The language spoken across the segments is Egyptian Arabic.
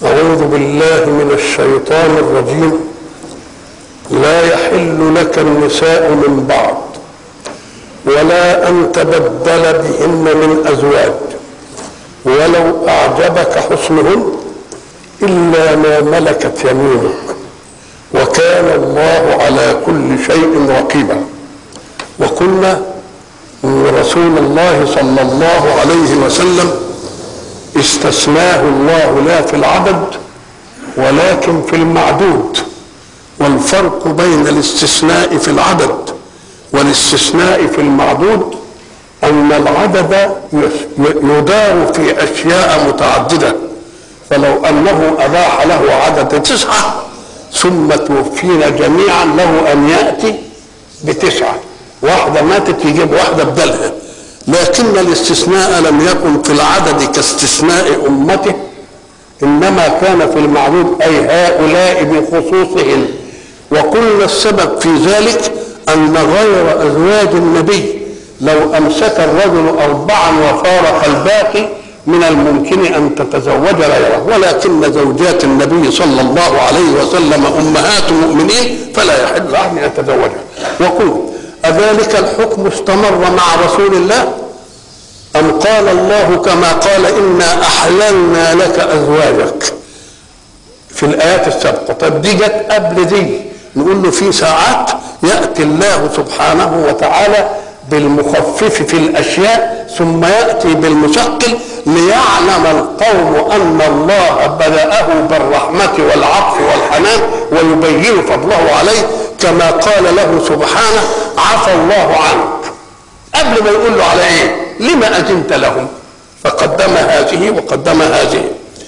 أعوذ بالله من الشيطان الرجيم لا يحل لك النساء من بعض ولا أن تبدل بهن من أزواج ولو أعجبك حسنهن إلا ما ملكت يمينك وكان الله على كل شيء رقيبا وقلنا ان رسول الله صلى الله عليه وسلم استثناه الله لا في العدد ولكن في المعدود والفرق بين الاستثناء في العدد والاستثناء في المعدود ان العدد يدار في اشياء متعدده فلو انه اباح له عدد تسعه ثم توفينا جميعا له ان ياتي بتسعه واحده ماتت يجيب واحده بدلها لكن الاستثناء لم يكن في العدد كاستثناء امته انما كان في المعدود اي هؤلاء بخصوصهم وقلنا السبب في ذلك ان غير ازواج النبي لو امسك الرجل اربعا وفارق الباقي من الممكن ان تتزوج غيره ولكن زوجات النبي صلى الله عليه وسلم امهات المؤمنين فلا يحل له ان يتزوجها وقل اذلك الحكم استمر مع رسول الله ام قال الله كما قال انا احللنا لك ازواجك في الايات السابقه طب دي جت قبل دي نقول له في ساعات ياتي الله سبحانه وتعالى بالمخفف في الاشياء ثم ياتي بالمثقل ليعلم القوم ان الله بداه بالرحمه والعطف والحنان ويبين فضله عليه كما قال له سبحانه عفى الله عنك قبل ما يقول له على ايه لما اذنت لهم فقدم هذه وقدم هذه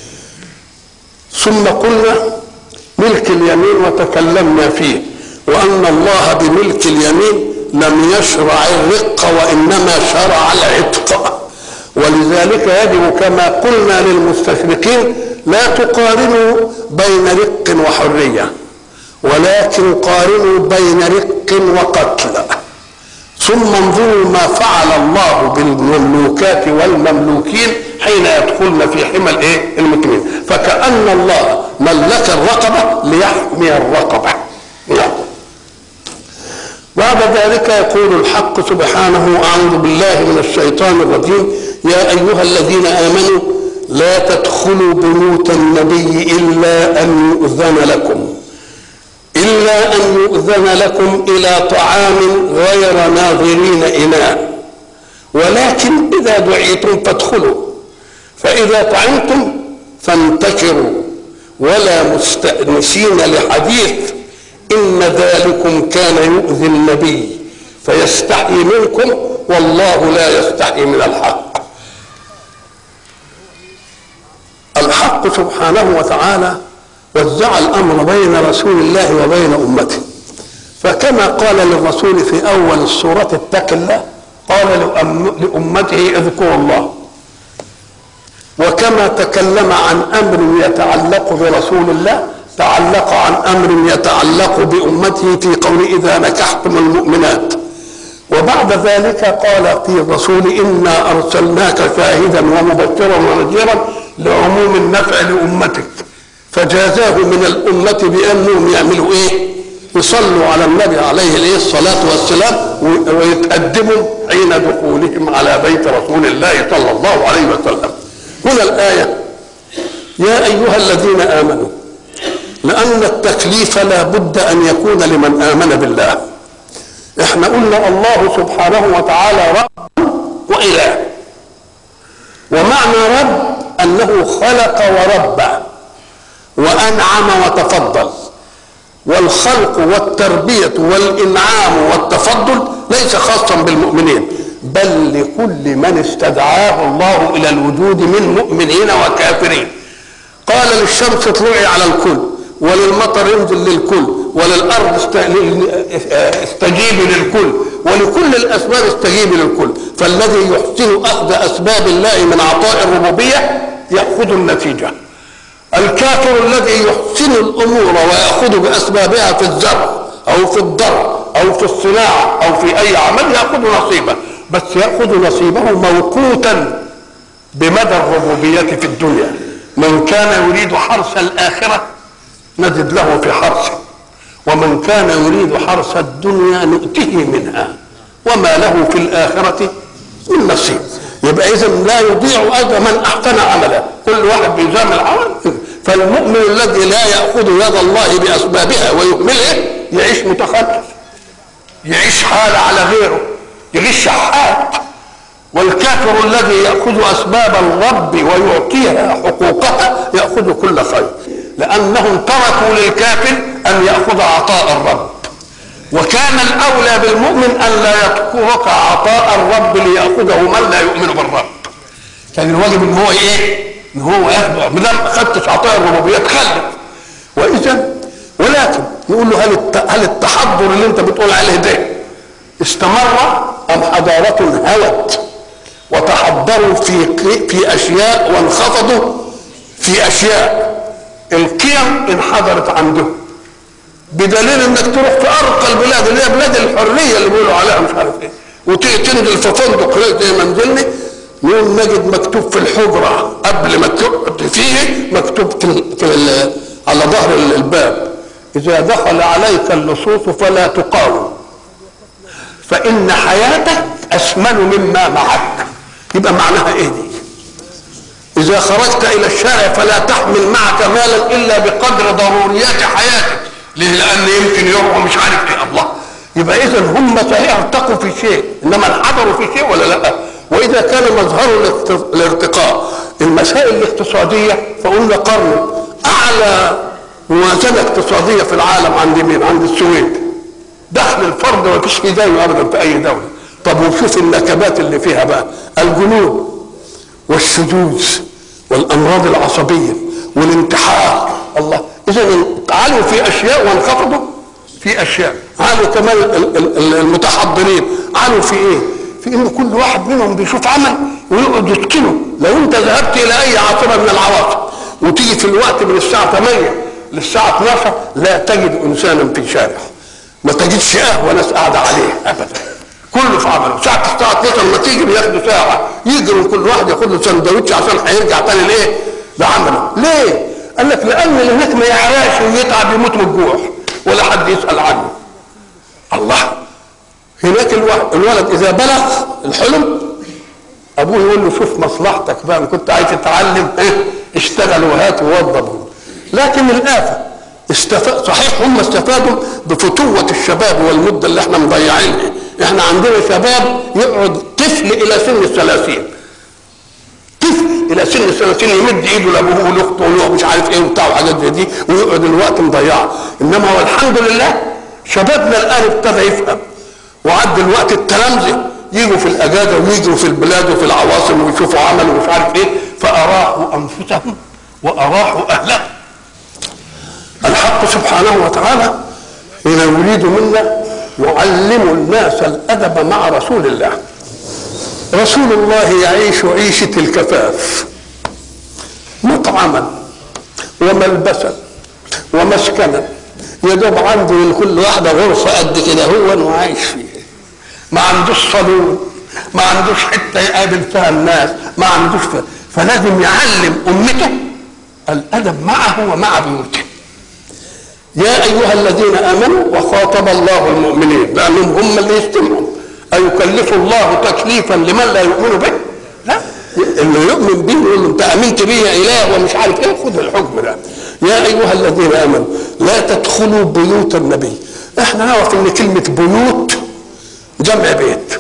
ثم قلنا ملك اليمين وتكلمنا فيه وان الله بملك اليمين لم يشرع الرق وانما شرع العتق ولذلك يجب كما قلنا للمستشرقين لا تقارنوا بين رق وحريه ولكن قارنوا بين رق وقتل ثم انظروا ما فعل الله بالمملوكات والمملوكين حين يدخلن في حمى الايه المسلمين فكأن الله ملك الرقبة ليحمي الرقبة نعم بعد ذلك يقول الحق سبحانه أعوذ بالله من الشيطان الرجيم يا أيها الذين آمنوا لا تدخلوا بيوت النبي إلا أن يؤذن لكم إلا أن يؤذن لكم إلى طعام غير ناظرين إناء ولكن إذا دعيتم فادخلوا فإذا طعمتم فانتشروا ولا مستأنسين لحديث إن ذلكم كان يؤذي النبي فيستحي منكم والله لا يستحي من الحق الحق سبحانه وتعالى وزع الامر بين رسول الله وبين امته فكما قال للرسول في اول السوره اتق الله قال لامته اذكروا الله وكما تكلم عن امر يتعلق برسول الله تعلق عن امر يتعلق بامته في قول اذا نكحتم المؤمنات وبعد ذلك قال في الرسول انا ارسلناك شاهدا ومبشرا ونذيرا لعموم النفع لامتك فجازاه من الأمة بأنهم يعملوا إيه؟ يصلوا على النبي عليه الإيه الصلاة والسلام ويتقدموا حين دخولهم على بيت رسول الله صلى الله عليه وسلم هنا الآية يا أيها الذين آمنوا لأن التكليف لا بد أن يكون لمن آمن بالله احنا قلنا الله سبحانه وتعالى رب وإله ومعنى رب أنه خلق وربى وانعم وتفضل والخلق والتربيه والانعام والتفضل ليس خاصا بالمؤمنين بل لكل من استدعاه الله الى الوجود من مؤمنين وكافرين قال للشمس اطلعي على الكل وللمطر انزل للكل وللارض استجيبي للكل ولكل الاسباب استجيبي للكل فالذي يحسن اخذ اسباب الله من عطاء الربوبيه ياخذ النتيجه الكافر الذي يحسن الامور وياخذ باسبابها في الزرع او في الضرع او في الصناعه او في اي عمل ياخذ نصيبه بس ياخذ نصيبه موقوتا بمدى الربوبيه في الدنيا من كان يريد حرث الآخرة نجد له في حرثه ومن كان يريد حرث الدنيا نؤته منها وما له في الآخرة من نصيب يبقى إذا لا يضيع أجر من أحسن عملا كل واحد بيزام العمل فالمؤمن الذي لا يأخذ يد الله بأسبابها ويهملها يعيش متخلف يعيش حالة على غيره يعيش شحات والكافر الذي يأخذ أسباب الرب ويعطيها حقوقها يأخذ كل خير لأنهم تركوا للكافر أن يأخذ عطاء الرب وكان الأولى بالمؤمن أن لا يترك عطاء الرب ليأخذه من لا يؤمن بالرب كان الواجب ان هو ايه؟ ان هو ياخده ما دام ما خدتش عطاء الربوبيه تخلف واذا ولكن نقول له هل الت- هل التحضر اللي انت بتقول عليه ده استمر ام حضاره هوت وتحضروا في في اشياء وانخفضوا في اشياء القيم انحدرت عندهم بدليل انك تروح في ارقى البلاد اللي هي بلاد الحريه اللي بيقولوا عليها مش عارف ايه وتيجي تنزل في فندق هناك زي ما نزلنا نقول نجد مكتوب في الحجره قبل ما تقعد فيه مكتوب في, ال- في ال- على ظهر ال- الباب اذا دخل عليك اللصوص فلا تقاوم فان حياتك اثمن مما معك يبقى معناها ايه دي إذا خرجت إلى الشارع فلا تحمل معك مالا إلا بقدر ضروريات حياتك ليه؟ لأن يمكن يروحوا مش عارف إيه الله يبقى إذا هم صحيح ارتقوا في شيء إنما انحدروا في شيء ولا لا؟ وإذا كان مظهر الاقت- الارتقاء المسائل الاقتصادية فقلنا قرن أعلى موازنة اقتصادية في العالم عند مين؟ عند السويد دخل الفرد ما فيش زيه ابدا في اي دوله طب وشوف النكبات اللي فيها بقى الجنون والشذوذ والامراض العصبيه والانتحار الله اذا علوا في اشياء وانخفضوا في اشياء علوا كمان ال- ال- ال- المتحضرين علوا في ايه في ان كل واحد منهم بيشوف عمل ويقعد يتقنه لو انت ذهبت الى اي عاصمه من العواصم وتيجي في الوقت من الساعه 8 للساعه 12 لا تجد انسانا في شارع ما تجدش قهوه ناس قاعده عليه ابدا كله في عمله ساعة الساعة 12 لما تيجي بياخدوا ساعة يجروا كل واحد ياخد له سندوتش عشان هيرجع تاني لايه؟ لعمله، ليه؟ قال لك لأن اللي هناك ما يعرفش ويتعب يموت من الجوع ولا حد يسأل عنه. الله هناك الو- الولد إذا بلغ الحلم أبوه يقول له شوف مصلحتك بقى إن كنت عايز تتعلم إيه؟ اشتغل وهات ووظف لكن الآفة استفاد صحيح هم استفادوا بفتوة الشباب والمدة اللي احنا مضيعينها احنا عندنا شباب يقعد طفل الى سن الثلاثين طفل الى سن الثلاثين يمد ايده لابوه ولاخته وله مش عارف ايه وبتاع وحاجات زي دي ويقعد الوقت مضيعه انما والحمد لله شبابنا الان ابتدى يفهم وعد الوقت التلامذه يجوا في الاجازه ويجروا في البلاد وفي العواصم ويشوفوا عمل ومش عارف ايه فاراحوا انفسهم واراحوا اهلهم الحق سبحانه وتعالى إذا يريد منا يعلم الناس الأدب مع رسول الله رسول الله يعيش عيشة الكفاف مطعما وملبسا ومسكنا يدوب عنده لكل واحدة غرفة قد كده هو وعايش فيها ما عندوش صالون ما عندوش حتة يقابل فيها الناس ما عندوش فيها. فلازم يعلم أمته الأدب معه ومع بيوته يا ايها الذين امنوا وخاطب الله المؤمنين لانهم هم اللي يستمعوا ايكلف الله تكليفا لمن لا يؤمن به؟ لا اللي يؤمن به يقول له انت امنت بي يا اله ومش عارف ايه خذ الحكم ده يا ايها الذين امنوا لا تدخلوا بيوت النبي احنا نعرف ان كلمه بيوت جمع بيت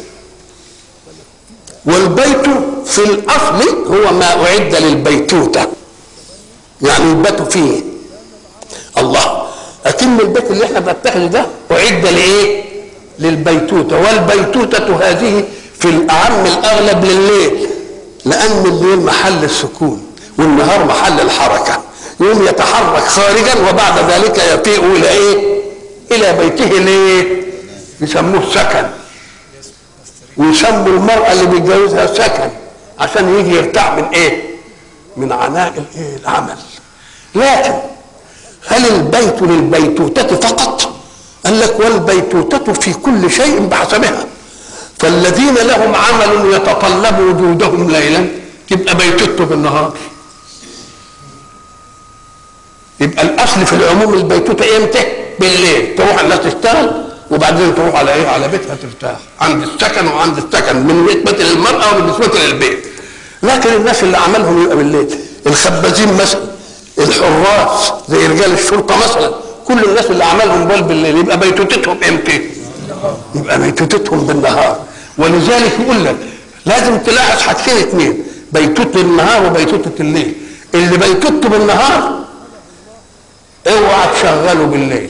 والبيت في الاصل هو ما اعد للبيتوته يعني يباتوا فيه الله لكن البيت اللي احنا بنتخذه ده اعد لايه؟ للبيتوته والبيتوته هذه في الاعم الاغلب لليل لان الليل محل السكون والنهار محل الحركه يوم يتحرك خارجا وبعد ذلك يفيء الى ايه؟ الى بيته ليه؟ يسموه سكن ويسموا المراه اللي بيتجوزها سكن عشان يجي يرتاح من ايه؟ من عناء الايه؟ العمل لكن هل البيت للبيتوتة فقط؟ قال لك والبيتوتة في كل شيء بحسبها فالذين لهم عمل يتطلب وجودهم ليلا تبقى بيتوته بالنهار الاصل في العموم البيتوته امتى بالليل تروح الناس تشتغل وبعدين تروح على ايه على بيتها ترتاح عند السكن وعند السكن من نسبه للمراه وبالنسبه للبيت لكن الناس اللي عملهم يبقى بالليل الخبازين مثلا الحراس زي رجال الشرطه مثلا كل الناس اللي عملهم دول بالليل يبقى بيتوتتهم امتى يبقى بيتوتتهم بالنهار ولذلك يقول لك لازم تلاحظ حاجتين اثنين بيتوت بالنهار وبيتوتة الليل اللي بيتوت بالنهار اوعى تشغله بالليل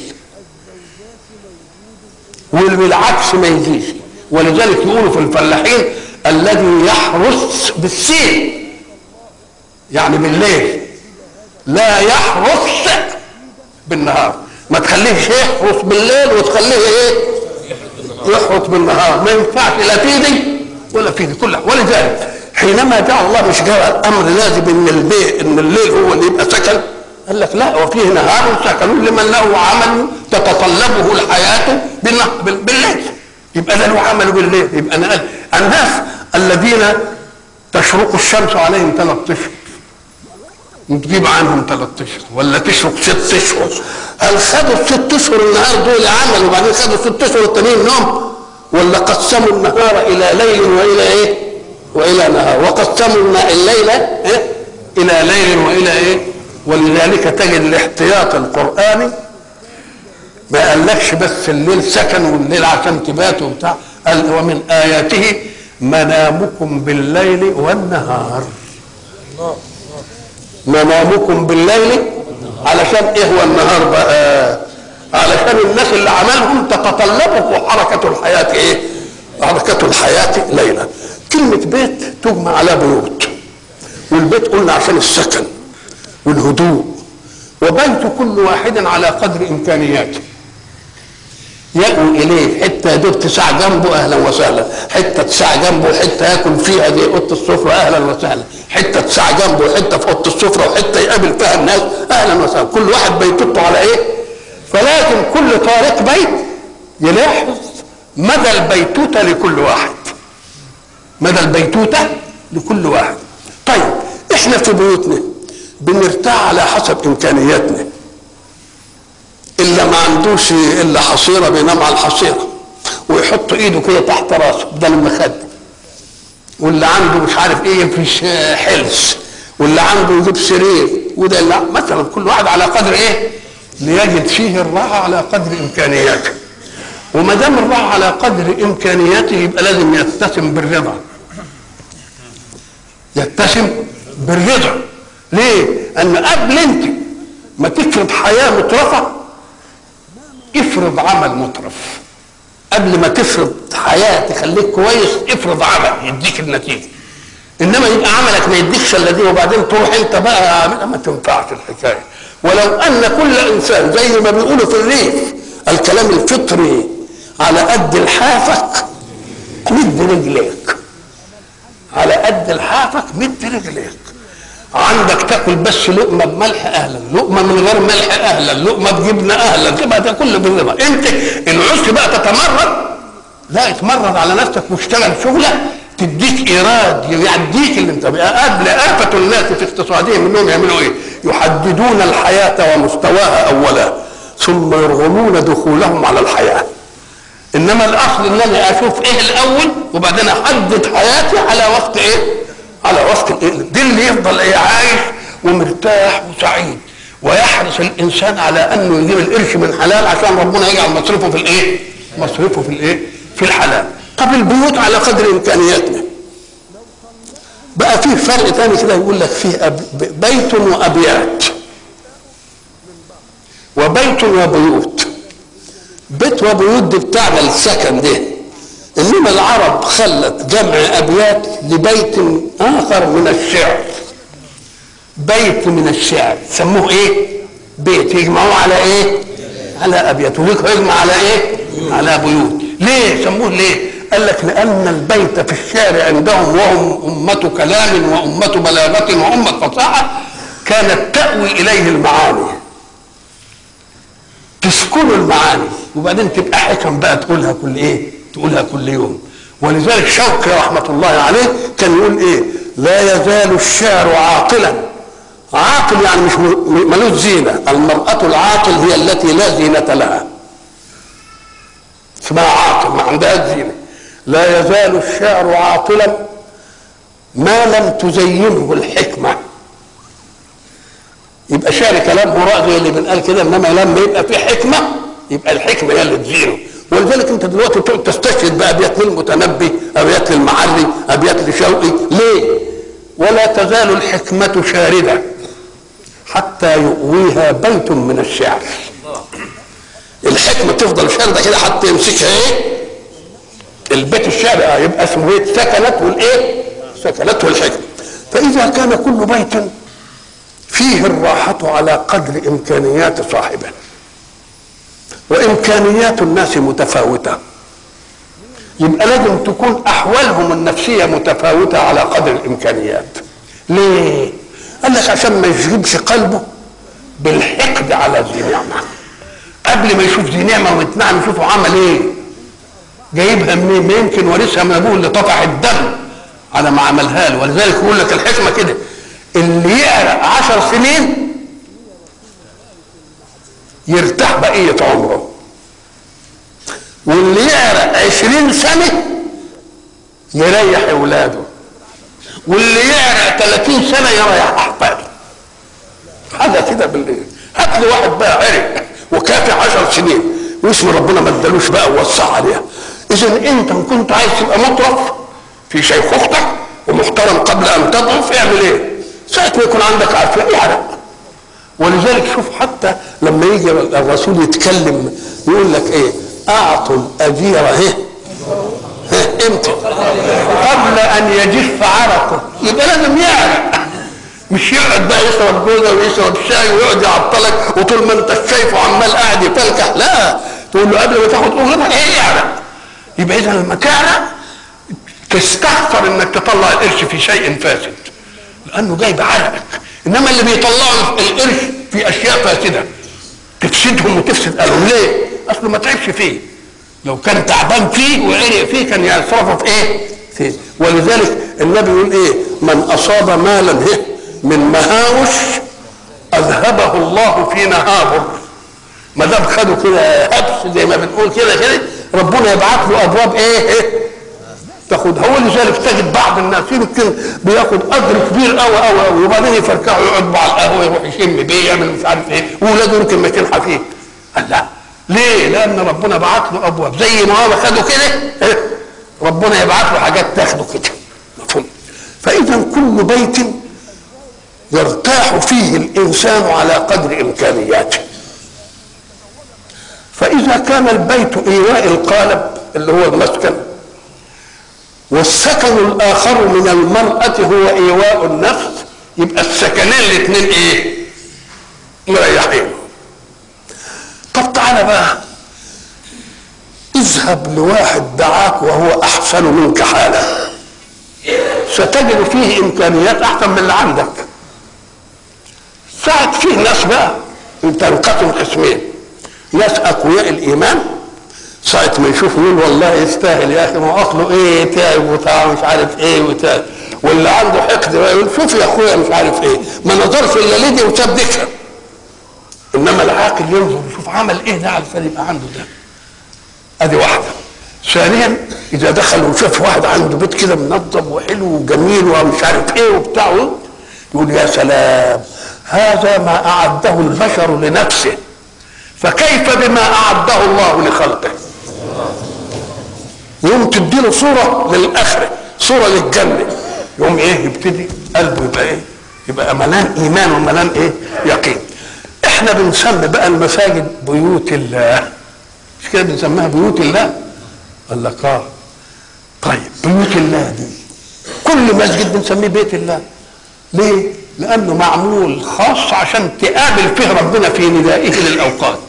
واللي بالعكس ما يجيش ولذلك يقولوا في الفلاحين الذي يحرس بالسين يعني بالليل لا يحرس بالنهار ما تخليهش يحرس بالليل وتخليه ايه يحرس بالنهار ما ينفعش لا في دي ولا في دي كلها ولذلك حينما جعل الله مش جعل الامر لازم ان البيت ان الليل هو اللي يبقى سكن قال لك لا وفيه نهار سكن لمن له عمل تتطلبه الحياه بالنهار بالليل يبقى ده له عمل بالليل يبقى انا قال الناس الذين تشرق الشمس عليهم ثلاث اشهر وتجيب عنهم ثلاث اشهر ولا تشرق ست اشهر هل خدوا الست اشهر النهار دول عمل وبعدين خدوا الست اشهر التانيين نوم ولا قسموا النهار الى ليل والى ايه؟ والى نهار وقسموا الليل إيه؟ الى ليل والى ايه؟ ولذلك تجد الاحتياط القراني ما قالكش بس الليل سكن والليل عشان تبات وبتاع قال ومن اياته منامكم بالليل والنهار منامكم بالليل علشان ايه هو النهار بقى علشان الناس اللي عملهم تتطلبه حركة الحياة ايه حركة الحياة ليلا كلمة بيت تجمع على بيوت والبيت قلنا عشان السكن والهدوء وبيت كل واحد على قدر امكانياته يأوي إليه حتة يدوب تسع جنبه أهلا وسهلا حتة تسع جنبه حتة ياكل فيها زي أوضة السفرة أهلا وسهلا حتة تسع جنبه حتة في أوضة السفرة وحتة يقابل فيها الناس أهلا وسهلا كل واحد بيتوته على إيه فلكن كل طارق بيت يلاحظ مدى البيتوتة لكل واحد مدى البيتوتة لكل واحد طيب احنا في بيوتنا بنرتاح على حسب امكانياتنا الا ما عندوش الا حصيره بينام على الحصيره ويحط ايده كده تحت راسه بدل المخده واللي عنده مش عارف ايه يفرش حلس واللي عنده يجيب سرير وده لا مثلا كل واحد على قدر ايه ليجد فيه الراحه على قدر امكانياته وما دام الراحه على قدر امكانياته يبقى لازم يتسم بالرضا يتسم بالرضا ليه؟ ان قبل انت ما تفرض حياه مترفه افرض عمل مترف قبل ما تفرض حياه تخليك كويس افرض عمل يديك النتيجه انما يبقى عملك ما يديكش الا دي وبعدين تروح انت بقى عاملها ما تنفعش الحكايه ولو ان كل انسان زي ما بيقولوا في الريف الكلام الفطري على قد لحافك مد رجليك على قد لحافك مد رجليك عندك تاكل بس لقمه بملح اهلا لقمه من غير ملح اهلا لقمه بجبنه اهلا تبقى تاكل بالرضا انت ان عشت بقى تتمرد لا اتمرد على نفسك واشتغل شغله تديك ايراد يعديك اللي انت بقى قبل آفة الناس في اقتصادهم انهم يعملوا ايه؟ يحددون الحياة ومستواها اولا ثم يرغمون دخولهم على الحياة انما الاصل ان انا اشوف ايه الاول وبعدين احدد حياتي على وفق ايه؟ على وفق الايه؟ دي اللي يفضل ايه عايش ومرتاح وسعيد ويحرص الانسان على انه يجيب القرش من حلال عشان ربنا يجعل مصرفه في الايه؟ مصرفه في الايه؟ في الحلال. طب البيوت على قدر امكانياتنا. بقى فيه فرق ثاني كده يقول لك فيه أب... بيت وابيات. وبيت وبيوت. بيت وبيوت دي بتاعنا السكن ده. انما العرب خلت جمع ابيات لبيت اخر من الشعر. بيت من الشعر سموه ايه؟ بيت يجمعوه على ايه؟ على ابيات وليك يجمع على ايه؟ على بيوت. ليه؟ سموه ليه؟ قال لك لأن البيت في الشعر عندهم وهم أمة كلام وأمة بلاغة وأمة فصاحة كانت تأوي إليه المعاني تسكن المعاني وبعدين تبقى حكم بقى تقولها كل إيه؟ تقولها كل يوم ولذلك شوقي رحمة الله عليه كان يقول إيه؟ لا يزال الشعر عاقلا عاقل يعني مش م- ملوش زينة المرأة العاقل هي التي لا زينة لها اسمها عاقل ما عندها زينة لا يزال الشعر عاطلا ما لم تزينه الحكمة يبقى شعر كلام هراء زي اللي بنقال كده انما لما يبقى في حكمة يبقى الحكمة هي اللي تزينه ولذلك انت دلوقتي تقعد تستشهد بابيات للمتنبي ابيات للمعري ابيات لشوقي ليه؟ ولا تزال الحكمة شاردة حتى يؤويها بيت من الشعر الحكمة تفضل شاردة كده حتى يمسكها ايه؟ البيت الشعر اه يبقى اسمه ايه؟ سكنته الايه؟ سكنته الحكمة فإذا كان كل بيت فيه الراحة على قدر إمكانيات صاحبه وإمكانيات الناس متفاوتة يبقى لازم تكون أحوالهم النفسية متفاوتة على قدر الإمكانيات ليه؟ قال لك عشان ما يشغبش قلبه بالحقد على ذي نعمة قبل ما يشوف ذي نعمة ويتنعم يشوفه عمل ايه جايبها منين ما يمكن ورثها من ابوه اللي طفح الدم على ما عملها له ولذلك يقول لك الحكمة كده اللي يعرق عشر سنين يرتاح بقية عمره واللي يعرق عشرين سنة يريح اولاده واللي يعرق 30 سنة يريح احفاده حاجة كده بالليل هات لي واحد بقى عرق وكافي عشر سنين واسم ربنا ما ادالوش بقى ووسع عليها اذا انت ان كنت عايز تبقى مطرف في شيخوختك ومحترم قبل ان تضعف اعمل ايه؟ ساعة ما يكون عندك عافية اعرق ولذلك شوف حتى لما يجي الرسول يتكلم يقول لك ايه اعطوا الاجير ايه ها، امتى قبل ان يجف عرقه يبقى لازم يعرق مش يقعد بقى يشرب جوزه ويشرب شاي ويقعد يعطلك وطول ما انت شايفه عمال قاعد يتلكح لا تقول له قبل ما تاخد اجرتك ايه يعرق يبقى اذا لما تعرق تستخسر انك تطلع القرش في شيء فاسد لانه جايب عرقك انما اللي بيطلعوا القرش في اشياء فاسده تفسدهم وتفسد قالهم ليه؟ اصله ما تعبش فيه لو كان تعبان فيه وعرق فيه كان يصرفه في ايه؟ فيه ولذلك النبي يقول ايه؟ من اصاب مالا إيه؟ من مهاوش اذهبه الله في نهابه ما دام خدوا كده هبس زي ما بنقول كده كده ربنا يبعث له ابواب ايه؟ ايه؟ تاخد هو لذلك تجد بعض الناس يمكن بياخد اجر كبير قوي قوي قوي وبعدين يفركعوا يقعد على القهوه يروح يشم بيه يعمل مش عارف ايه واولاده يمكن ماشيين حفيه قال لا ليه؟ لان ربنا بعت له ابواب زي ما هو خده كده إيه؟ ربنا يبعت له حاجات تاخده كده مفهوم فاذا كل بيت يرتاح فيه الانسان على قدر امكانياته فاذا كان البيت ايواء القالب اللي هو المسكن والسكن الاخر من المراه هو ايواء النفس يبقى السكنين الاثنين ايه مريحين طب تعالى بقى اذهب لواحد دعاك وهو احسن منك حالا ستجد فيه امكانيات احسن من اللي عندك ساعة فيه ناس بقى تنقسم قسمين ناس اقوياء الايمان ساعة ما يشوف يقول والله يستاهل يا اخي ما هو اصله ايه تعب وتعب مش عارف ايه وتعب واللي عنده حقد بقى يقول شوف يا اخويا مش عارف ايه ما نظرش الا لدي وساب دكه انما العاقل ينظر يشوف عمل ايه ده علشان يبقى عنده ده ادي واحده ثانيا اذا دخل وشاف واحد عنده بيت كده منظم وحلو وجميل ومش عارف ايه وبتاع يقول يا سلام هذا ما اعده البشر لنفسه فكيف بما اعده الله لخلقه يوم تديله صوره للاخره صوره للجنه يوم ايه يبتدي قلبه يبقى ايه يبقى ملان ايمان وملان ايه يقين احنا بنسمي بقى المساجد بيوت الله مش كده بنسميها بيوت الله قال لك اه طيب بيوت الله دي كل مسجد بنسميه بيت الله ليه لانه معمول خاص عشان تقابل فيه ربنا في ندائه للاوقات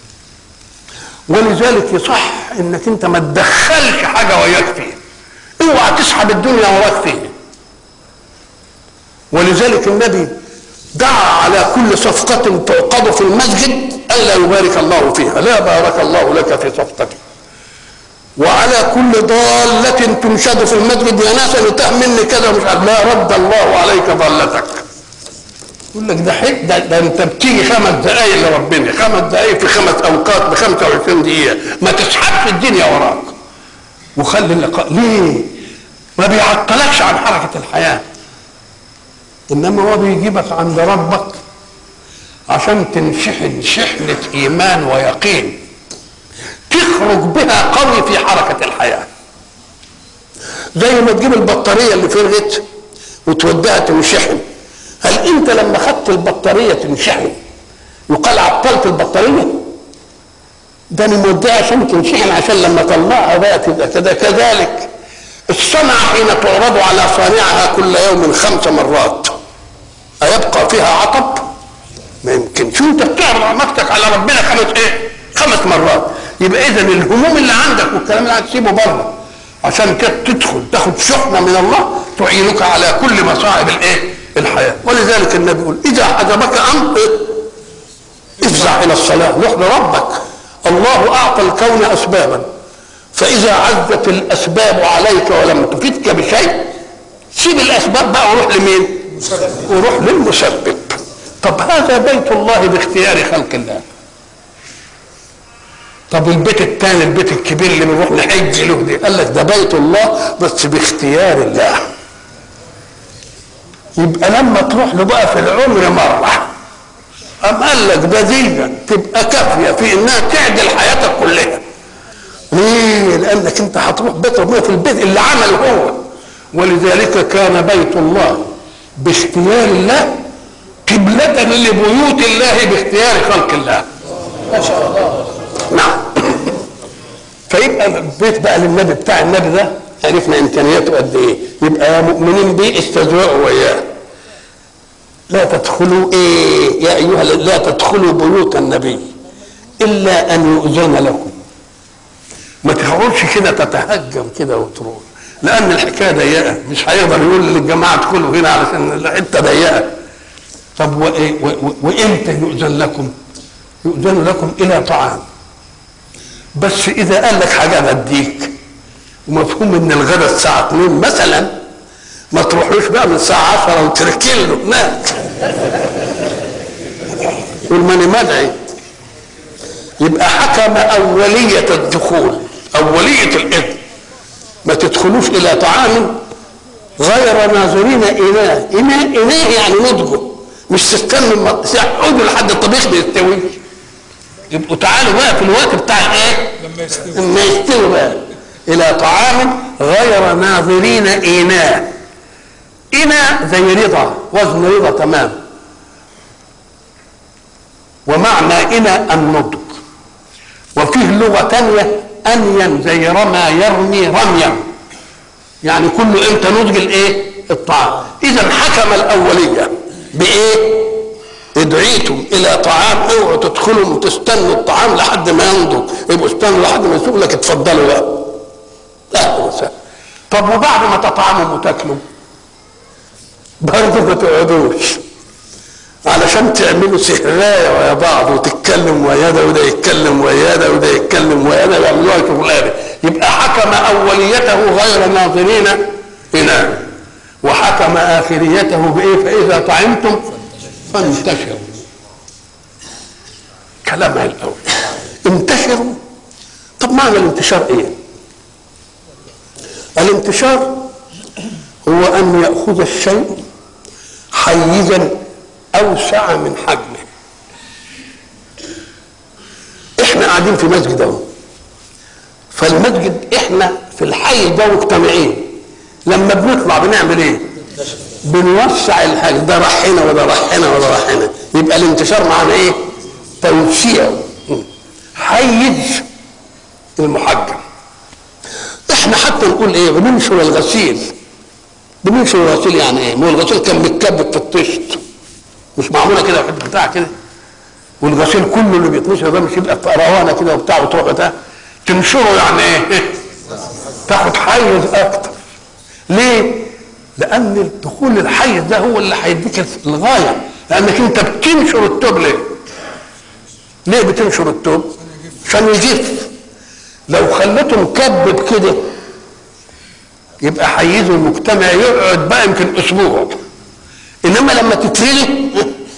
ولذلك يصح انك انت ما تدخلش حاجه وياك فيه اوعى تسحب الدنيا وراك فيه ولذلك النبي دعا على كل صفقة تعقد في المسجد ألا يبارك الله فيها لا بارك الله لك في صفقتك وعلى كل ضالة تنشد في المسجد يا ناس اللي تاه مني كذا مش عارف لا رد الله عليك ضالتك يقول لك ده حق ده, ده انت بتيجي خمس دقايق لربنا خمس دقايق في خمس اوقات ب 25 دقيقه ما تسحبش الدنيا وراك وخلي اللقاء ليه؟ ما بيعطلكش عن حركه الحياه انما هو بيجيبك عند ربك عشان تنشحن شحنه ايمان ويقين تخرج بها قوي في حركه الحياه زي ما تجيب البطاريه اللي فرغت وتوديها تنشحن هل انت لما خدت البطاريه تنشحن يقال عطلت البطاريه ده انا موديها عشان تنشحن عشان لما اطلعها بقى تبقى كده كذلك الصنعه حين تعرض على صانعها كل يوم خمس مرات أيبقى فيها عطب؟ ما يمكنش انت بتعرض عمتك على ربنا خمس ايه؟ خمس مرات يبقى اذا الهموم اللي عندك والكلام اللي هتسيبه بره عشان كده تدخل تاخد شحنه من الله تعينك على كل مصاعب الايه؟ الحياه ولذلك النبي يقول اذا حجبك امر افزع الى الصلاه روح لربك الله اعطى الكون اسبابا فاذا عزت الاسباب عليك ولم تفدك بشيء سيب الاسباب بقى وروح لمين؟ وروح للمسبب طب هذا بيت الله باختيار خلق الله طب البيت الثاني البيت الكبير اللي بنروح نحج له دي قال لك ده بيت الله بس باختيار الله يبقى لما تروح له بقى في العمر مره أم قال لك ده دي تبقى كافيه في انها تعدل حياتك كلها ليه؟ لانك انت هتروح بيت ربنا في البيت اللي عمله هو ولذلك كان بيت الله باختيار الله قبلة لبيوت الله باختيار خلق الله ما شاء الله نعم فيبقى البيت بقى للنبي بتاع النبي ده عرفنا امكانياته قد ايه يبقى يا مؤمنين بيه استزرعوا وياه لا تدخلوا ايه يا ايها لا تدخلوا بيوت النبي الا ان يؤذن لكم ما تخرجش كده تتهجم كده وتروح لان الحكايه ضيقه مش هيقدر يقول للجماعه ادخلوا هنا علشان الحته ضيقه طب وإيه وامتى يؤذن لكم؟ يؤذن لكم الى طعام بس اذا قال لك حاجه بديك ومفهوم ان الغداء الساعه 2 مثلا ما تروحوش بقى من الساعه 10 وتركن له هناك يقول ماني مدعي يبقى حكم اوليه الدخول اوليه الاذن ما تدخلوش الى طعام غير ناظرين اناه اناه اناه يعني نضجه مش تستنوا اقعدوا لحد الطبيخ بيستوي يبقوا تعالوا بقى في الوقت بتاع الايه؟ لما يستوي لما يستوي بقى الى طعام غير ناظرين اناه إنا زي رضا وزن رضا تمام ومعنى إنا النضج وفيه لغة تانية أنين زي رمى يرمي رميا يعني كله امتى نضج الايه الطعام اذا حكم الاوليه بايه ادعيتم الى طعام اوعوا تدخلوا وتستنوا الطعام لحد ما ينضج يبقوا استنوا لحد ما يسوق لك اتفضلوا بقى اهلا وسهلا طب وبعد ما تطعموا وتاكلوا برضه ما تقعدوش علشان تعملوا سهرايه ويا بعض وتتكلم ويا ده وده يتكلم ويا ده وده يتكلم ويا ده يعملوها شغلانه يبقى حكم اوليته غير ناظرين اناه وحكم اخريته بايه فاذا طعمتم فانتشروا كلام الاول انتشروا طب معنى الانتشار ايه الانتشار هو ان ياخذ الشيء حيزا اوسع من حجمه احنا قاعدين في مسجد اهو فالمسجد احنا في الحي ده مجتمعين لما بنطلع بنعمل ايه بنوسع الحاجة ده راح هنا وده راح هنا وده راح هنا يبقى الانتشار معنى ايه توسيع حيز المحجم احنا حتى نقول ايه بننشر الغسيل بننشر الغسيل يعني ايه ما هو الغسيل كان متكبت في الطشت مش معموله كده في بتاع كده والغسيل كله اللي بيتنشر ده مش يبقى في روانه كده وبتاع وتروح بتاع تنشره يعني ايه تاخد حيز اكتر ليه لان دخول الحيز ده هو اللي هيديك الغايه لانك انت بتنشر التوب ليه ليه بتنشر التوب عشان يجف لو خليته مكبب كده يبقى حيزه المجتمع يقعد بقى يمكن اسبوع انما لما تترلي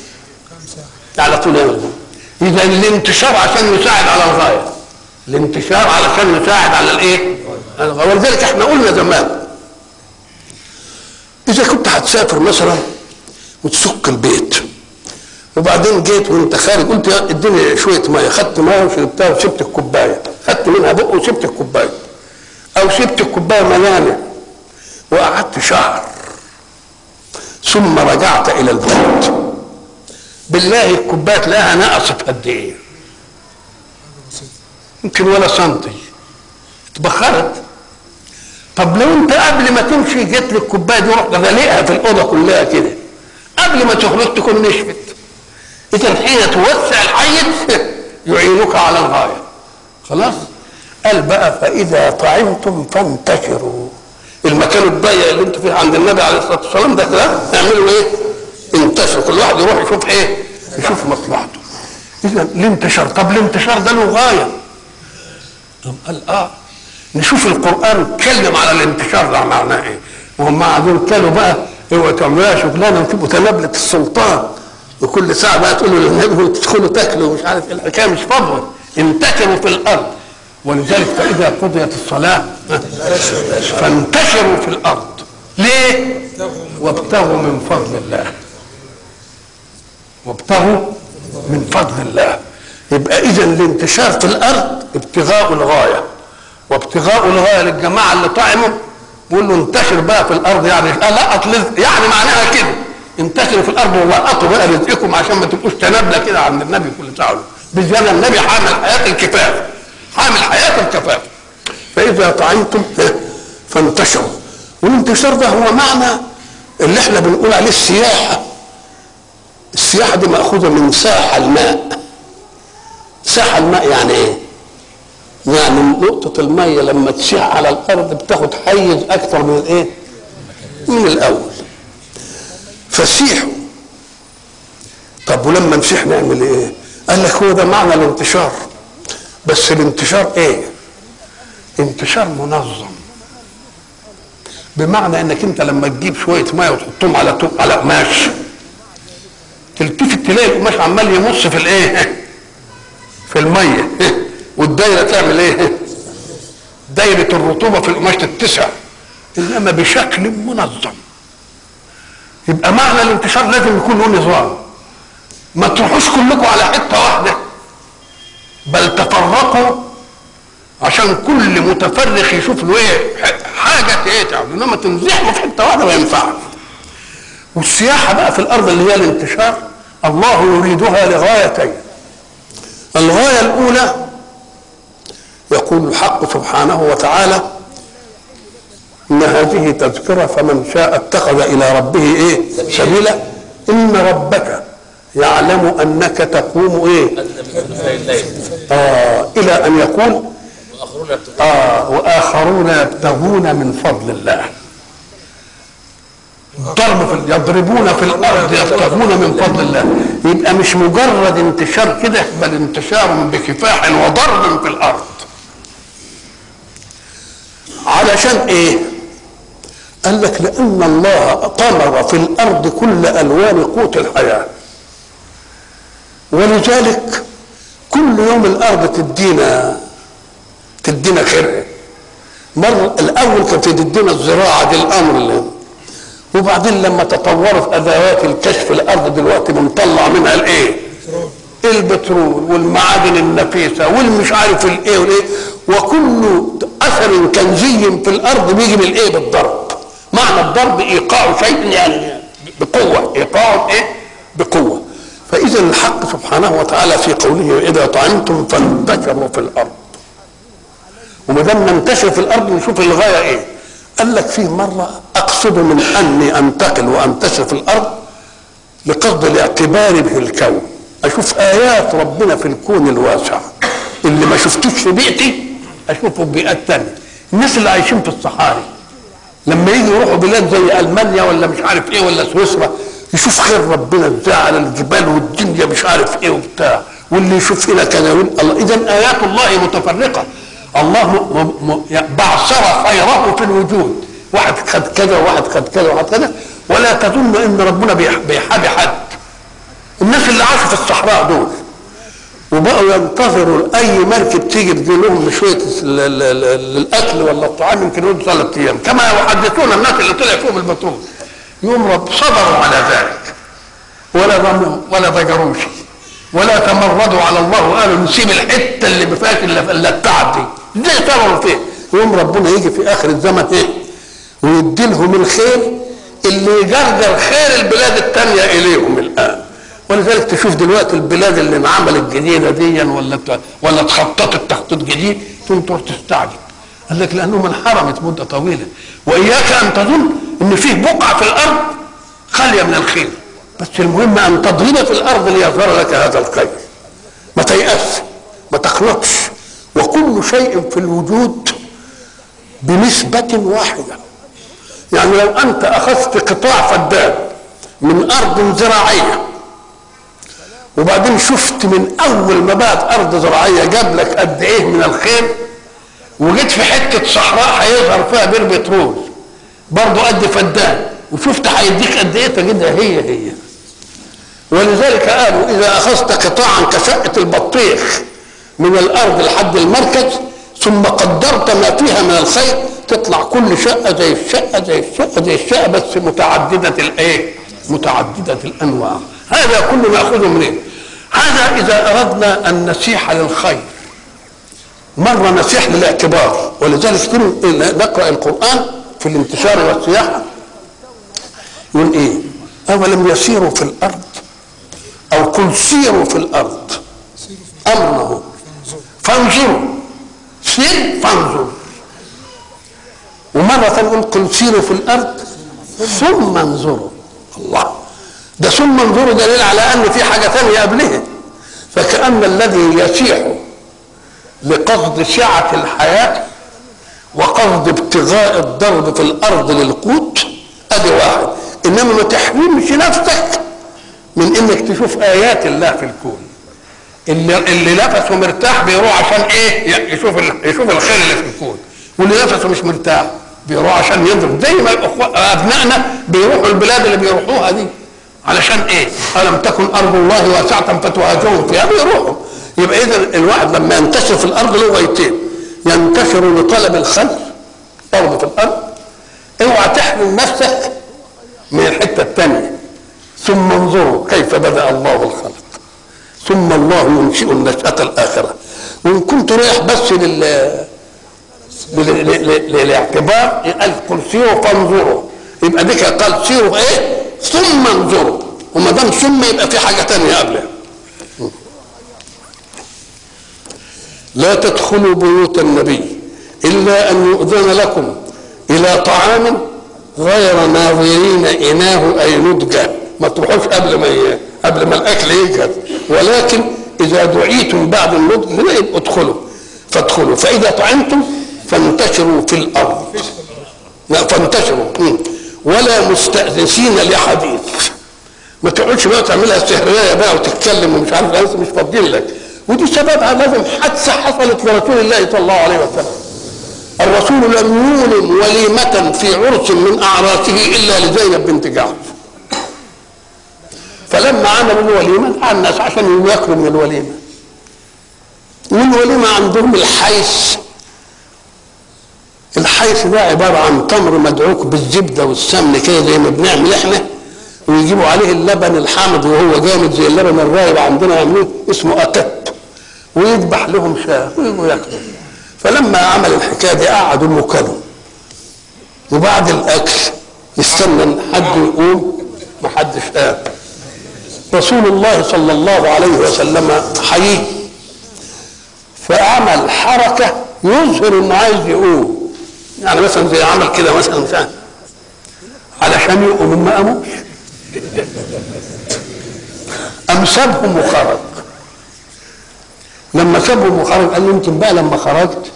على طول يعمل كده اذا الانتشار عشان يساعد على الغايه الانتشار علشان يساعد على الايه ولذلك احنا قلنا زمان اذا كنت هتسافر مثلا وتسك البيت وبعدين جيت وانت خارج قلت يا اديني شويه ميه خدت ميه وشربتها وسبت الكوبايه خدت منها بق وسبت الكوبايه او سبت الكوبايه مليانه وقعدت شهر ثم رجعت الى البيت بالله الكوبايه تلاقيها نقصت قد ايه يمكن ولا سنتي اتبخرت طب لو انت قبل ما تمشي جيت لي الكوبايه دي ورحت غلقها في الاوضه كلها كده قبل ما تخرج تكون نشفت اذا حين توسع الحيز يعينك على الغايه خلاص قال بقى فاذا طعمتم فانتشروا المكان الضيق اللي انتوا فيه عند النبي عليه الصلاه والسلام ده كده اعملوا ايه؟ انتشروا كل واحد يروح يشوف ايه؟ يشوف مصلحته اذا الانتشار طب الانتشار ده له غايه طب قال اه نشوف القران اتكلم على الانتشار ده معناه ايه؟ وهم قاعدين كانوا بقى اوعوا تعملوها شغلانه وتبقوا تنابله السلطان وكل ساعه بقى تقولوا للنبي تدخلوا تاكلوا مش عارف ايه الحكايه مش فضل انتشروا في الارض ولذلك فاذا قضيت الصلاه فانتشروا في الارض ليه؟ وابتغوا من فضل الله وابتغوا من فضل الله يبقى اذا الانتشار في الارض ابتغاء الغايه وابتغاء الغايه للجماعه اللي طعموا بيقول له انتشر بقى في الارض يعني لقط رزق يعني معناها كده انتشروا في الارض ولقطوا بقى رزقكم عشان ما تبقوش تنابله كده عند النبي كل ساعه بالزياده النبي حامل حياه الكفاف حامل حياه الكفاف فاذا طعمتم فانتشروا والانتشار ده هو معنى اللي احنا بنقول عليه السياحه السياحه دي ماخوذه من ساح الماء ساح الماء يعني ايه يعني نقطة المية لما تسيح على الأرض بتاخد حيز أكثر من الإيه؟ من الأول. فسيحوا. طب ولما نسيح نعمل إيه؟ قال لك هو ده معنى الانتشار. بس الانتشار إيه؟ انتشار منظم. بمعنى انك انت لما تجيب شويه ميه وتحطهم على طوب على قماش تلتفت تلاقي القماش عمال يمص في الايه؟ في الميه والدايره تعمل ايه؟ دايره الرطوبه في القماش تتسع انما بشكل منظم يبقى معنى الانتشار لازم يكون له نظام ما تروحوش كلكم على حته واحده بل تفرقوا عشان كل متفرق يشوف له ايه حاجه ايه تعمل انما تنزحوا في حته واحده ما ينفعش والسياحه بقى في الارض اللي هي الانتشار الله يريدها لغايتين الغايه الاولى يقول الحق سبحانه وتعالى ان هذه تذكره فمن شاء اتخذ الى ربه ايه سبيلا ان ربك يعلم انك تقوم ايه آه الى ان يقول آه واخرون يبتغون من فضل الله ضرب في يضربون في الارض يبتغون من فضل الله يبقى مش مجرد انتشار كده بل انتشار بكفاح وضرب في الارض علشان ايه قال لك لان الله طمر في الارض كل الوان قوت الحياه ولذلك كل يوم الارض تدينا تدينا خيرها مر الاول كانت تدينا الزراعه دي الامر اللي وبعدين لما تطورت ادوات الكشف الارض دلوقتي بنطلع منها الايه البترول والمعادن النفيسه والمش عارف الايه والايه وكل اثر كنزي في الارض بيجي من الايه بالضرب معنى الضرب ايقاع شيء يعني بقوه ايقاع ايه بقوه فاذا الحق سبحانه وتعالى في قوله اذا طعمتم فانتشروا في الارض وما دام ننتشر في الارض نشوف الغايه ايه قال لك فيه مره اقصد من اني انتقل وانتشر في الارض لقصد الاعتبار به الكون اشوف ايات ربنا في الكون الواسع اللي ما شفتوش في بيئتي اشوفه في بيئات ثانيه الناس اللي عايشين في الصحاري لما يجي يروحوا بلاد زي المانيا ولا مش عارف ايه ولا سويسرا يشوف خير ربنا ازاي على الجبال والدنيا مش عارف ايه وبتاع واللي يشوف هنا كناوين الله اذا ايات الله متفرقه الله م... م... بعثر خيره في الوجود واحد خد كذا وواحد خد كذا وواحد كذا ولا تظن ان ربنا بيحابي حد الناس اللي عاشوا في الصحراء دول وبقوا ينتظروا اي مركب تيجي تجي لهم شويه ال- ال- ال- الاكل ولا الطعام يمكن يقعدوا ثلاث ايام كما يحدثون الناس اللي طلع فيهم البترول يوم رب صبروا على ذلك ولا ضموا ولا ضجروش ولا تمردوا على الله وقالوا نسيب الحته اللي ما فيهاش الا إلا التعب دي ازاي صبروا فيه يوم ربنا يجي في اخر الزمن ايه ويدي لهم الخير اللي يجرجر خير البلاد التانية اليهم الان ولذلك تشوف دلوقتي البلاد اللي انعملت جديده دي ولا بتاع- ولا اتخططت تخطيط جديد تقوم تروح تستعجب قال لك لانهم انحرمت مده طويله واياك ان تظن ان فيه بقعه في الارض خاليه من الخير بس المهم ان تضرب في الارض ليظهر لك هذا الخير ما تيأس ما تقنطش وكل شيء في الوجود بنسبة واحدة يعني لو أنت أخذت قطاع فدان من أرض زراعية وبعدين شفت من أول ما بقت أرض زراعية جاب لك قد إيه من الخير وجيت في حتة صحراء هيظهر فيها بير بترول برضه قد فدان وشفت هيديك قد إيه تجدها هي هي ولذلك قالوا إذا أخذت قطاعا كشقة البطيخ من الأرض لحد المركز ثم قدرت ما فيها من الخير تطلع كل شقة زي الشقة زي الشقة زي الشقة بس متعددة الإيه؟ متعددة الأنواع هذا كله نأخذه منين؟ هذا إذا أردنا أن نسيح للخير مرة نسيح للاعتبار ولذلك كل- نقرأ القرآن في الانتشار والسياحة يقول إيه؟ أولم يسيروا في الأرض أو قل سيروا في الأرض أمره فانظروا سير فانظر ومرة ثانية يقول قل سيروا في الأرض ثم انظروا الله ده ثم انظروا دليل على أن في حاجة ثانية قبلها فكأن الذي يسيح لقصد سعة الحياة وقصد ابتغاء الضرب في الأرض للقوت أدي واحد إنما ما تحرمش نفسك من إنك تشوف آيات الله في الكون اللي اللي نفسه مرتاح بيروح عشان ايه يشوف ال- يشوف الخير اللي في الكون واللي نفسه مش مرتاح بيروح عشان يضرب زي ما الأخوة- ابنائنا بيروحوا البلاد اللي بيروحوها دي علشان ايه الم تكن ارض الله واسعه فتهاجروا فيها بيروحوا يبقى اذا الواحد لما ينتشر في الارض له غايتين ينتشر لطلب الخير برضه في الارض اوعى تحرم نفسك من الحته الثانيه ثم انظروا كيف بدا الله الخلق ثم الله ينشئ النشأة الآخرة وإن كنت رايح بس لل لل- لل- للاعتبار قال قل سيروا فانظروا يبقى ديك قال سيروا ايه ثم انظروا وما دام ثم يبقى في حاجة تانية قبلها لا تدخلوا بيوت النبي إلا أن يؤذن لكم إلى طعام غير ناظرين إناه أي نضجه ما تروحوش قبل ما ي... قبل ما الأكل يجهز ولكن إذا دعيتم بعد النضج هنا يبقى ادخلوا فادخلوا فإذا طعمتم فانتشروا في الأرض لا فانتشروا مم. ولا مستأنسين لحديث ما تقعدش بقى تعملها سهرية بقى وتتكلم ومش عارف انت مش فاضيين لك ودي سببها لازم حادثة حصلت لرسول الله صلى الله عليه وسلم الرسول لم يولم وليمة في عرس من أعراسه إلا لزينب بنت جحش فلما عملوا الوليمة دعا الناس عشان ياكلوا من الوليمة والوليمة عندهم الحيث الحيث ده عبارة عن تمر مدعوك بالزبدة والسمن كده زي ما بنعمل احنا ويجيبوا عليه اللبن الحامض وهو جامد زي اللبن الرايب عندنا يعملوه اسمه أتت ويذبح لهم شاة ويجوا ياكلوا فلما عمل الحكاية دي قعدوا وكلوا وبعد الأكل يستنى إن حد يقوم ما حدش قام رسول الله صلى الله عليه وسلم حييه فعمل حركة يظهر انه عايز يقوم يعني مثلا زي عمل كده مثلا مثلا علشان يقوم ما قاموش قام سابهم وخرج لما سابهم وخرج قال له يمكن بقى لما خرجت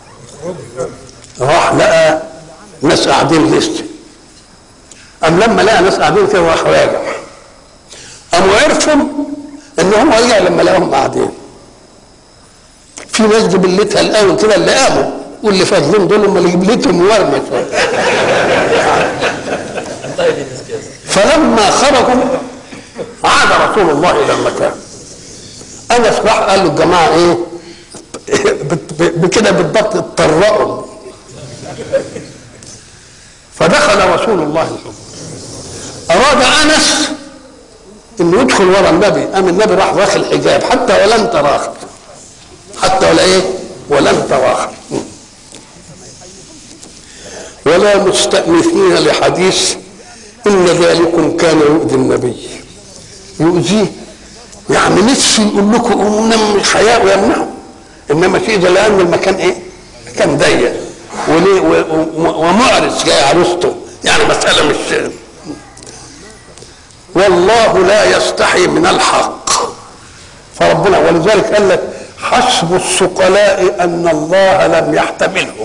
راح لقى ناس قاعدين لسه قام لما لقى ناس قاعدين كده راح راجع قاموا عرفوا ان هم رجع لما لقاهم قاعدين في ناس جبلتها الاول كده اللي قاموا واللي فاضلين دول هم اللي جبلتهم ورمه شويه فلما خرجوا عاد رسول الله الى المكان انس راح قال له الجماعه ايه بكده بالضبط اتطرقوا فدخل رسول الله الحجر اراد انس انه يدخل ورا النبي قام النبي راح واخد الحجاب حتى ولن تراخر حتى ولا ايه ولن تراخر ولا مستأنسين لحديث إن ذلكم كان يؤذي النبي يؤذيه يعني نفسه يقول لكم نم الحياء ويمنعه انما شيء ده لان المكان ايه؟ مكان ضيق وليه ومعرس جاي عروسته يعني مساله مش والله لا يستحي من الحق فربنا ولذلك قال لك حسب الثقلاء ان الله لم يحتملهم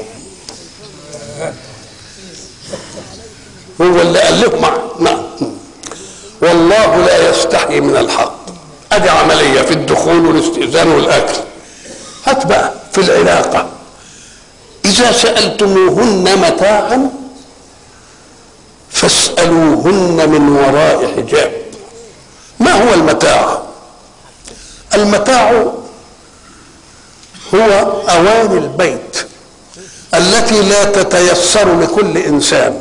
هو اللي قال لهم نعم والله لا يستحي من الحق ادي عمليه في الدخول والاستئذان والاكل هات بقى في العلاقه اذا سالتموهن متاعا فاسالوهن من وراء حجاب ما هو المتاع المتاع هو اواني البيت التي لا تتيسر لكل انسان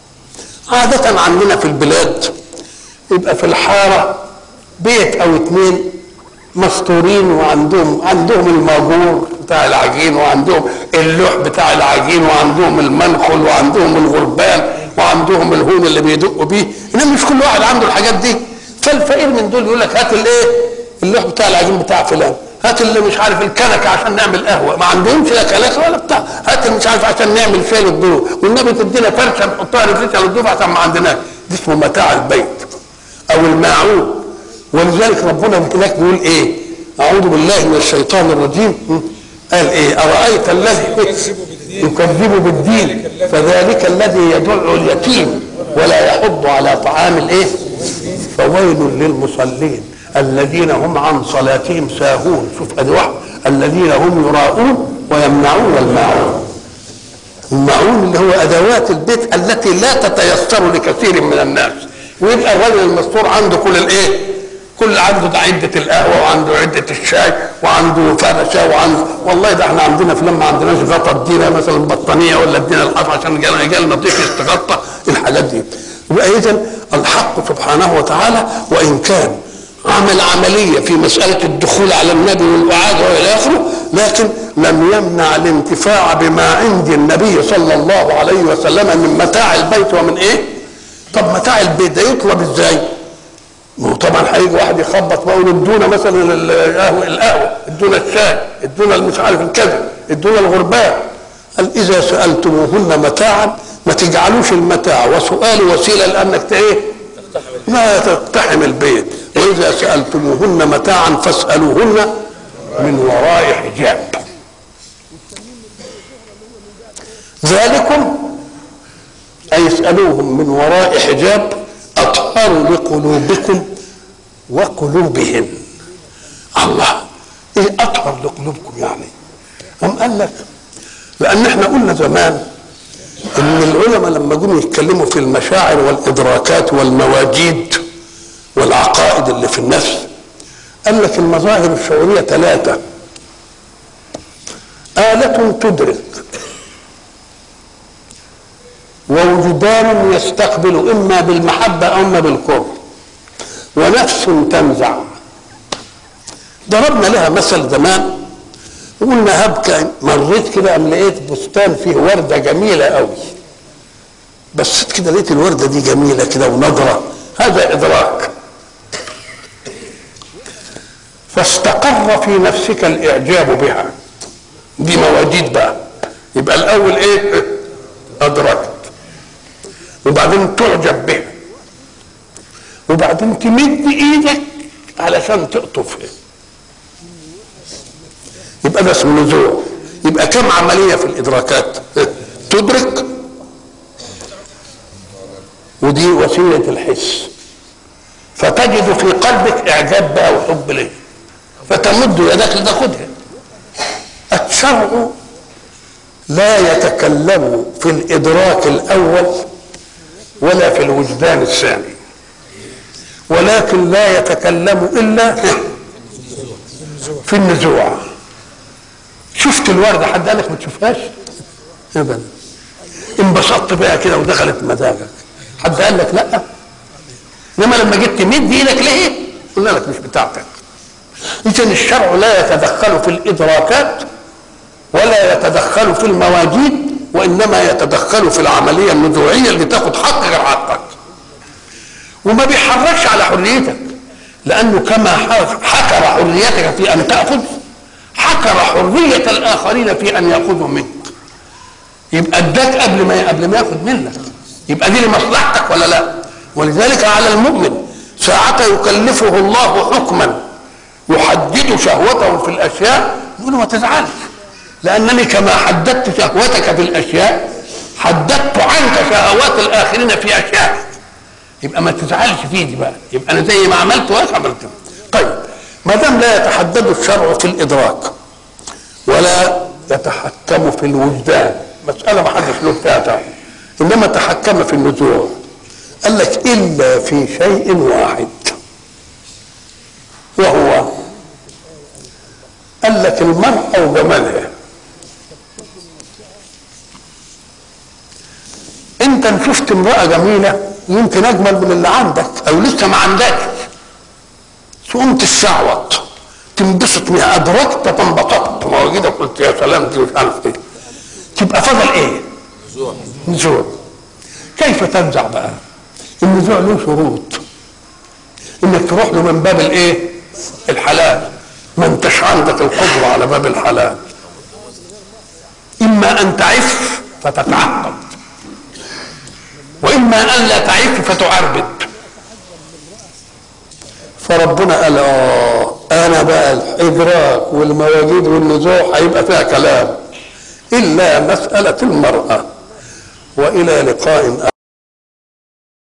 عادة عندنا في البلاد يبقى في الحارة بيت أو اتنين مستورين وعندهم عندهم الماجور بتاع العجين وعندهم اللوح بتاع العجين وعندهم المنخل وعندهم الغربان وعندهم الهون اللي بيدقوا بيه انما مش كل واحد عنده الحاجات دي فالفقير من دول يقول لك هات الايه اللوح بتاع العجين بتاع فلان هات اللي مش عارف الكنكه عشان نعمل قهوه ما عندهمش لا كنكه ولا بتاع هات اللي مش عارف عشان نعمل فيل الضيوف والنبي تدينا فرشه نحطها رفرشه للضيوف عشان ما عندناش دي اسمه متاع البيت او الماعون ولذلك ربنا هناك بيقول ايه اعوذ بالله من الشيطان الرجيم قال ايه ارايت الذي يكذب بالدين فذلك الذي يدع اليتيم ولا يحض على طعام الايه فويل للمصلين الذين هم عن صلاتهم ساهون شوف ادي واحد الذين هم يراءون ويمنعون الماعون الماعون اللي هو ادوات البيت التي لا تتيسر لكثير من الناس ويبقى الرجل المستور عنده كل الايه كل عنده عدة القهوة وعنده عدة الشاي وعنده فرشة وعنده والله ده احنا عندنا في لما عندناش غطا ادينا مثلا بطانية ولا ادينا الحف عشان جالنا ضيف يستغطى الحاجات دي يبقى اذا الحق سبحانه وتعالى وان كان عمل عملية في مسألة الدخول على النبي والإعادة وإلى آخره لكن لم يمنع الانتفاع بما عند النبي صلى الله عليه وسلم من متاع البيت ومن إيه؟ طب متاع البيت ده يطلب إزاي؟ ما هو طبعا هيجي واحد يخبط بقى يقول ادونا مثلا القهوه القهوه ادونا الشاي ادونا مش عارف الكذا ادونا الغربان قال اذا سالتموهن متاعا ما تجعلوش المتاع وسؤال وسيله لانك ايه؟ ما تقتحم البيت واذا سالتموهن متاعا فاسالوهن من وراء حجاب ذلكم اي اسالوهم من وراء حجاب اطهر لقلوبكم وقلوبهن الله ايه اطهر لقلوبكم يعني أم قال لك لان احنا قلنا زمان ان العلماء لما جم يتكلموا في المشاعر والادراكات والمواجيد والعقائد اللي في النفس قال لك المظاهر الشعوريه ثلاثه آلة تدرك ووجدان يستقبل إما بالمحبة أو إما بالكره ونفس تنزع ضربنا لها مثل زمان وقلنا هبك مريت كده أم لقيت بستان فيه وردة جميلة قوي بس كده لقيت الوردة دي جميلة كده ونضرة هذا إدراك فاستقر في نفسك الإعجاب بها دي مواجيد بقى يبقى الأول إيه أدركت وبعدين تعجب بها وبعدين تمد ايدك علشان تقطفها يبقى ده اسمه نزوع يبقى كم عمليه في الادراكات تدرك ودي وسيله الحس فتجد في قلبك اعجاب بقى وحب ليه فتمد يدك لتاخدها الشرع لا يتكلم في الادراك الاول ولا في الوجدان الثاني ولكن لا يتكلم الا في النزوع شفت الورده حد قال لك ما تشوفهاش ابدا انبسطت بيها كده ودخلت مزاجك حد قال لك لا انما لما جيت تمد ايدك ليه قلنا لك مش بتاعتك اذا الشرع لا يتدخل في الادراكات ولا يتدخل في المواجيد وانما يتدخل في العمليه النزوعيه اللي تاخد حق غير حقك وما بيحركش على حريتك لانه كما حكر حريتك في ان تاخذ حكر حريه الاخرين في ان ياخذوا منك يبقى اداك قبل ما قبل ما ياخذ منك يبقى دي لمصلحتك ولا لا ولذلك على المؤمن ساعة يكلفه الله حكما يحدد شهوته في الاشياء يقول له ما تزعلش لانني كما حددت شهوتك في الاشياء حددت عنك شهوات الاخرين في اشياء يبقى ما تزعلش فيه دي بقى يبقى انا زي ما عملت وانا عملت طيب ما دام لا يتحدد الشرع في الادراك ولا يتحكم في الوجدان مساله ما حدش له فيها تعب انما تحكم في النزوع قال لك الا في شيء واحد وهو قال لك المرأة وجمالها انت ان شفت امرأة جميلة يمكن اجمل من اللي عندك او لسه ما عندكش تقوم تستعوض تنبسط منها ادركت فانبسطت مواجدك قلت يا سلام دي مش عارف ايه تبقى فضل ايه؟ نزوع كيف تنزع بقى؟ النزوع له شروط انك تروح له من باب الايه؟ الحلال ما انتش عندك القدرة على باب الحلال اما ان تعف فتتعقد واما ان لا تعف فتعربد فربنا قال اه انا بقى الادراك والمواجيد والنزوع هيبقى فيها كلام الا مساله المراه والى لقاء